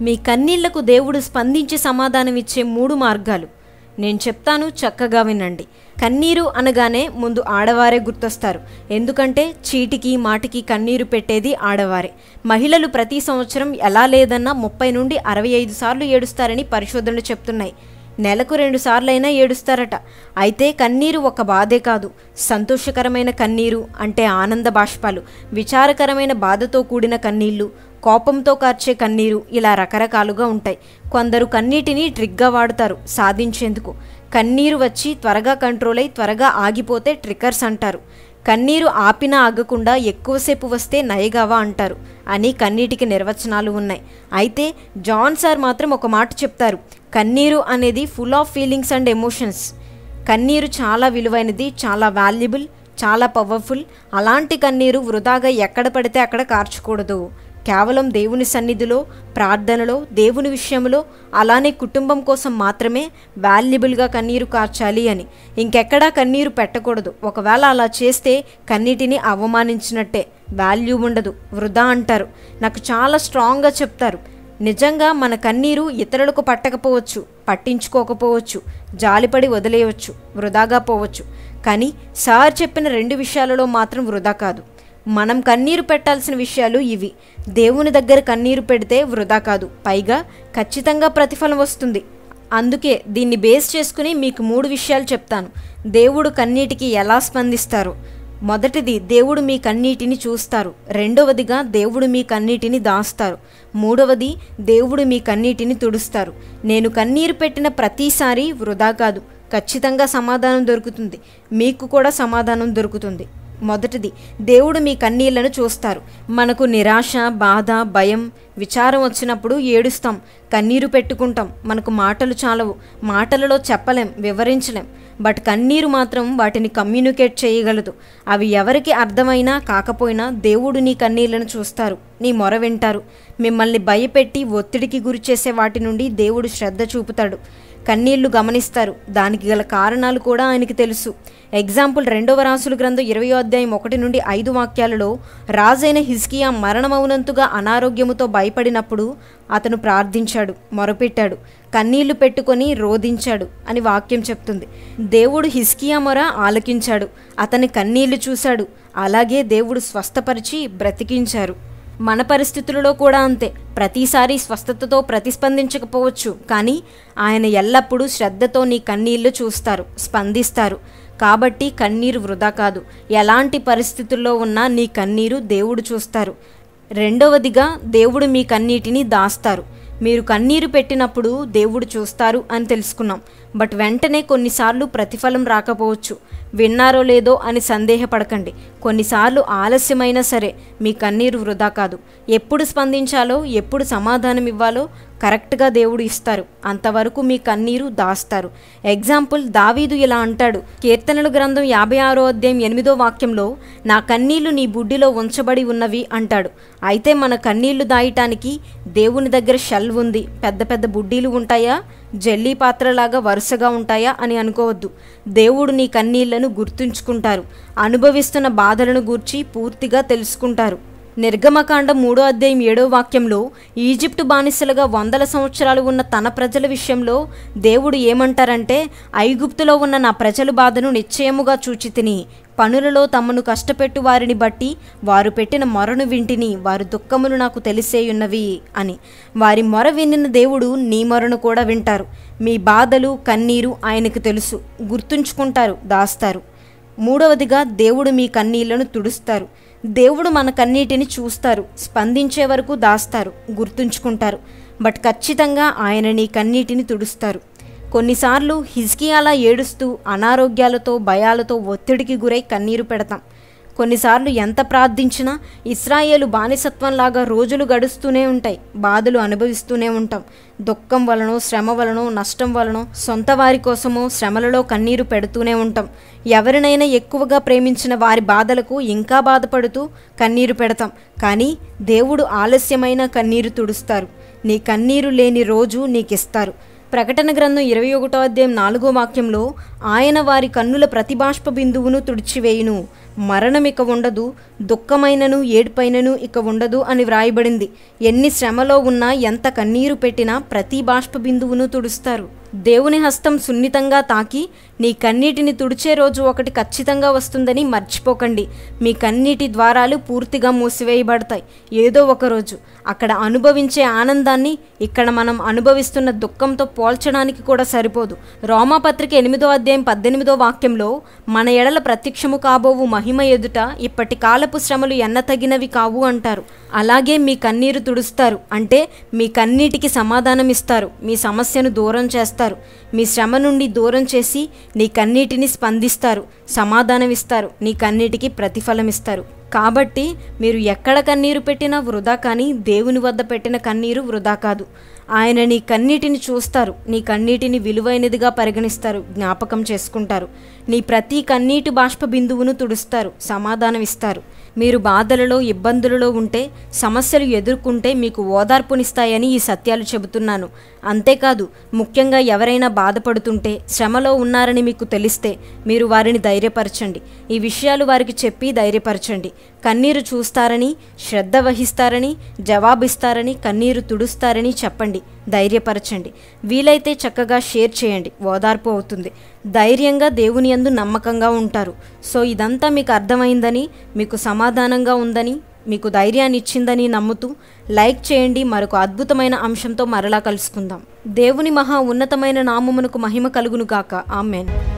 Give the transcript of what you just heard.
మీ కన్నీళ్లకు దేవుడు స్పందించి సమాధానమిచ్చే మూడు మార్గాలు నేను చెప్తాను చక్కగా వినండి కన్నీరు అనగానే ముందు ఆడవారే గుర్తొస్తారు ఎందుకంటే చీటికి మాటికి కన్నీరు పెట్టేది ఆడవారే మహిళలు ప్రతి సంవత్సరం ఎలా లేదన్నా ముప్పై నుండి అరవై ఐదు సార్లు ఏడుస్తారని పరిశోధనలు చెప్తున్నాయి నెలకు రెండు సార్లైనా ఏడుస్తారట అయితే కన్నీరు ఒక బాధే కాదు సంతోషకరమైన కన్నీరు అంటే ఆనంద బాష్పాలు విచారకరమైన బాధతో కూడిన కన్నీళ్లు కోపంతో కార్చే కన్నీరు ఇలా రకరకాలుగా ఉంటాయి కొందరు కన్నీటిని ట్రిక్గా వాడతారు సాధించేందుకు కన్నీరు వచ్చి త్వరగా కంట్రోల్ అయి త్వరగా ఆగిపోతే ట్రిక్కర్స్ అంటారు కన్నీరు ఆపినా ఆగకుండా ఎక్కువసేపు వస్తే నయగావా అంటారు అని కన్నీటికి నిర్వచనాలు ఉన్నాయి అయితే జాన్ సార్ మాత్రం ఒక మాట చెప్తారు కన్నీరు అనేది full of feelings and emotions కన్నీరు చాలా విలువైనది చాలా వాల్యుబుల్ చాలా పవర్ఫుల్ అలాంటి కన్నీరు వృధాగా ఎక్కడ పడితే అక్కడ కార్చకూడదు కేవలం దేవుని సన్నిధిలో ప్రార్థనలో దేవుని విషయంలో అలానే కుటుంబం కోసం మాత్రమే వాల్యుబుల్గా కన్నీరు కార్చాలి అని ఇంకెక్కడా కన్నీరు పెట్టకూడదు ఒకవేళ అలా చేస్తే కన్నీటిని అవమానించినట్టే వాల్యూ ఉండదు వృధా అంటారు నాకు చాలా స్ట్రాంగ్గా చెప్తారు నిజంగా మన కన్నీరు ఇతరులకు పట్టకపోవచ్చు పట్టించుకోకపోవచ్చు జాలిపడి వదిలేయవచ్చు వృధాగా పోవచ్చు కానీ సార్ చెప్పిన రెండు విషయాలలో మాత్రం వృధా కాదు మనం కన్నీరు పెట్టాల్సిన విషయాలు ఇవి దేవుని దగ్గర కన్నీరు పెడితే వృధా కాదు పైగా ఖచ్చితంగా ప్రతిఫలం వస్తుంది అందుకే దీన్ని బేస్ చేసుకుని మీకు మూడు విషయాలు చెప్తాను దేవుడు కన్నీటికి ఎలా స్పందిస్తారు మొదటిది దేవుడు మీ కన్నీటిని చూస్తారు రెండవదిగా దేవుడు మీ కన్నీటిని దాస్తారు మూడవది దేవుడు మీ కన్నీటిని తుడుస్తారు నేను కన్నీరు పెట్టిన ప్రతిసారి వృధా కాదు ఖచ్చితంగా సమాధానం దొరుకుతుంది మీకు కూడా సమాధానం దొరుకుతుంది మొదటిది దేవుడు మీ కన్నీళ్లను చూస్తారు మనకు నిరాశ బాధ భయం విచారం వచ్చినప్పుడు ఏడుస్తాం కన్నీరు పెట్టుకుంటాం మనకు మాటలు చాలవు మాటలలో చెప్పలేం వివరించలేం బట్ కన్నీరు మాత్రం వాటిని కమ్యూనికేట్ చేయగలదు అవి ఎవరికి అర్థమైనా కాకపోయినా దేవుడు నీ కన్నీళ్లను చూస్తారు నీ మొర వింటారు మిమ్మల్ని భయపెట్టి ఒత్తిడికి గురి చేసే వాటి నుండి దేవుడు శ్రద్ధ చూపుతాడు కన్నీళ్లు గమనిస్తారు దానికి గల కారణాలు కూడా ఆయనకి తెలుసు ఎగ్జాంపుల్ రెండవ రాసుల గ్రంథం ఇరవయో అధ్యాయం ఒకటి నుండి ఐదు వాక్యాలలో రాజైన హిస్కియా మరణమవునంతుగా అనారోగ్యముతో భయపడినప్పుడు అతను ప్రార్థించాడు మొరపెట్టాడు కన్నీళ్లు పెట్టుకొని రోధించాడు అని వాక్యం చెప్తుంది దేవుడు హిస్కియా మొర ఆలకించాడు అతని కన్నీళ్లు చూశాడు అలాగే దేవుడు స్వస్థపరిచి బ్రతికించారు మన పరిస్థితులలో కూడా అంతే ప్రతిసారి స్వస్థతతో ప్రతిస్పందించకపోవచ్చు కానీ ఆయన ఎల్లప్పుడూ శ్రద్ధతో నీ కన్నీళ్లు చూస్తారు స్పందిస్తారు కాబట్టి కన్నీరు వృధా కాదు ఎలాంటి పరిస్థితుల్లో ఉన్నా నీ కన్నీరు దేవుడు చూస్తారు రెండవదిగా దేవుడు మీ కన్నీటిని దాస్తారు మీరు కన్నీరు పెట్టినప్పుడు దేవుడు చూస్తారు అని తెలుసుకున్నాం బట్ వెంటనే కొన్నిసార్లు ప్రతిఫలం రాకపోవచ్చు విన్నారో లేదో అని సందేహపడకండి కొన్నిసార్లు ఆలస్యమైనా సరే మీ కన్నీరు వృధా కాదు ఎప్పుడు స్పందించాలో ఎప్పుడు సమాధానం ఇవ్వాలో కరెక్ట్గా దేవుడు ఇస్తారు అంతవరకు మీ కన్నీరు దాస్తారు ఎగ్జాంపుల్ దావీదు ఇలా అంటాడు కీర్తనల గ్రంథం యాభై ఆరో అధ్యాయం ఎనిమిదో వాక్యంలో నా కన్నీళ్లు నీ బుడ్డిలో ఉంచబడి ఉన్నవి అంటాడు అయితే మన కన్నీళ్లు దాయటానికి దేవుని దగ్గర షెల్ ఉంది పెద్ద పెద్ద బుడ్డీలు ఉంటాయా జల్లీ పాత్రలాగా వరుసగా ఉంటాయా అని అనుకోవద్దు దేవుడు నీ కన్నీళ్లను గుర్తుంచుకుంటారు అనుభవిస్తున్న బాధలను గూర్చి పూర్తిగా తెలుసుకుంటారు నిర్గమకాండం మూడో అధ్యాయం ఏడో వాక్యంలో ఈజిప్టు బానిసలుగా వందల సంవత్సరాలు ఉన్న తన ప్రజల విషయంలో దేవుడు ఏమంటారంటే ఐగుప్తులో ఉన్న నా ప్రజల బాధను నిశ్చయముగా చూచి తిని పనులలో తమను కష్టపెట్టు వారిని బట్టి వారు పెట్టిన మొరను వింటిని వారి దుఃఖములు నాకు తెలిసేయున్నవి అని వారి మొర వినిన దేవుడు నీ మొరను కూడా వింటారు మీ బాధలు కన్నీరు ఆయనకు తెలుసు గుర్తుంచుకుంటారు దాస్తారు మూడవదిగా దేవుడు మీ కన్నీళ్లను తుడుస్తారు దేవుడు మన కన్నీటిని చూస్తారు స్పందించే వరకు దాస్తారు గుర్తుంచుకుంటారు బట్ ఖచ్చితంగా ఆయన నీ కన్నీటిని తుడుస్తారు కొన్నిసార్లు హిజ్కియాలా ఏడుస్తూ అనారోగ్యాలతో భయాలతో ఒత్తిడికి గురై కన్నీరు పెడతాం కొన్నిసార్లు ఎంత ప్రార్థించినా ఇస్రాయేలు బానిసత్వంలాగా రోజులు గడుస్తూనే ఉంటాయి బాధలు అనుభవిస్తూనే ఉంటాం దుఃఖం వలనో శ్రమ వలనో నష్టం వలనో సొంత వారి కోసమో శ్రమలలో కన్నీరు పెడుతూనే ఉంటాం ఎవరినైనా ఎక్కువగా ప్రేమించిన వారి బాధలకు ఇంకా బాధపడుతూ కన్నీరు పెడతాం కానీ దేవుడు ఆలస్యమైన కన్నీరు తుడుస్తారు నీ కన్నీరు లేని రోజు నీకిస్తారు ప్రకటన గ్రంథం ఇరవై ఒకటో అధ్యాయం నాలుగో వాక్యంలో ఆయన వారి కన్నుల ప్రతిబాష్ప బిందువును తుడిచివేయును మరణం ఇక ఉండదు దుఃఖమైనను ఏడుపైనను ఇక ఉండదు అని వ్రాయబడింది ఎన్ని శ్రమలో ఉన్నా ఎంత కన్నీరు పెట్టినా ప్రతి బాష్ప బిందువును తుడుస్తారు దేవుని హస్తం సున్నితంగా తాకి నీ కన్నీటిని తుడిచే రోజు ఒకటి ఖచ్చితంగా వస్తుందని మర్చిపోకండి మీ కన్నీటి ద్వారాలు పూర్తిగా మూసివేయబడతాయి ఏదో ఒక రోజు అక్కడ అనుభవించే ఆనందాన్ని ఇక్కడ మనం అనుభవిస్తున్న దుఃఖంతో పోల్చడానికి కూడా సరిపోదు రోమాపత్రిక ఎనిమిదో అధ్యాయం పద్దెనిమిదో వాక్యంలో మన ఎడల ప్రత్యక్షము కాబోవు మహిమ ఎదుట ఇప్పటి కాలపు శ్రమలు ఎన్నతగినవి కావు అంటారు అలాగే మీ కన్నీరు తుడుస్తారు అంటే మీ కన్నీటికి సమాధానం ఇస్తారు మీ సమస్యను దూరం చేస్తారు మీ శ్రమ నుండి దూరం చేసి నీ కన్నీటిని స్పందిస్తారు సమాధానం ఇస్తారు నీ కన్నీటికి ప్రతిఫలం ఇస్తారు కాబట్టి మీరు ఎక్కడ కన్నీరు పెట్టినా వృధా కానీ దేవుని వద్ద పెట్టిన కన్నీరు వృధా కాదు ఆయన నీ కన్నీటిని చూస్తారు నీ కన్నీటిని విలువైనదిగా పరిగణిస్తారు జ్ఞాపకం చేసుకుంటారు నీ ప్రతి కన్నీటి బాష్ప బిందువును తుడుస్తారు సమాధానం ఇస్తారు మీరు బాధలలో ఇబ్బందులలో ఉంటే సమస్యలు ఎదుర్కొంటే మీకు ఓదార్పునిస్తాయని ఈ సత్యాలు చెబుతున్నాను అంతేకాదు ముఖ్యంగా ఎవరైనా బాధపడుతుంటే శ్రమలో ఉన్నారని మీకు తెలిస్తే మీరు వారిని ధైర్యపరచండి ఈ విషయాలు వారికి చెప్పి ధైర్యపరచండి కన్నీరు చూస్తారని శ్రద్ధ వహిస్తారని జవాబిస్తారని కన్నీరు తుడుస్తారని చెప్పండి ధైర్యపరచండి వీలైతే చక్కగా షేర్ చేయండి ఓదార్పు అవుతుంది ధైర్యంగా దేవుని యందు నమ్మకంగా ఉంటారు సో ఇదంతా మీకు అర్థమైందని మీకు సమాధానంగా ఉందని మీకు ధైర్యాన్ని ఇచ్చిందని నమ్ముతూ లైక్ చేయండి మరొక అద్భుతమైన అంశంతో మరలా కలుసుకుందాం దేవుని మహా ఉన్నతమైన నామమునకు మహిమ కలుగును గాక ఆమెన్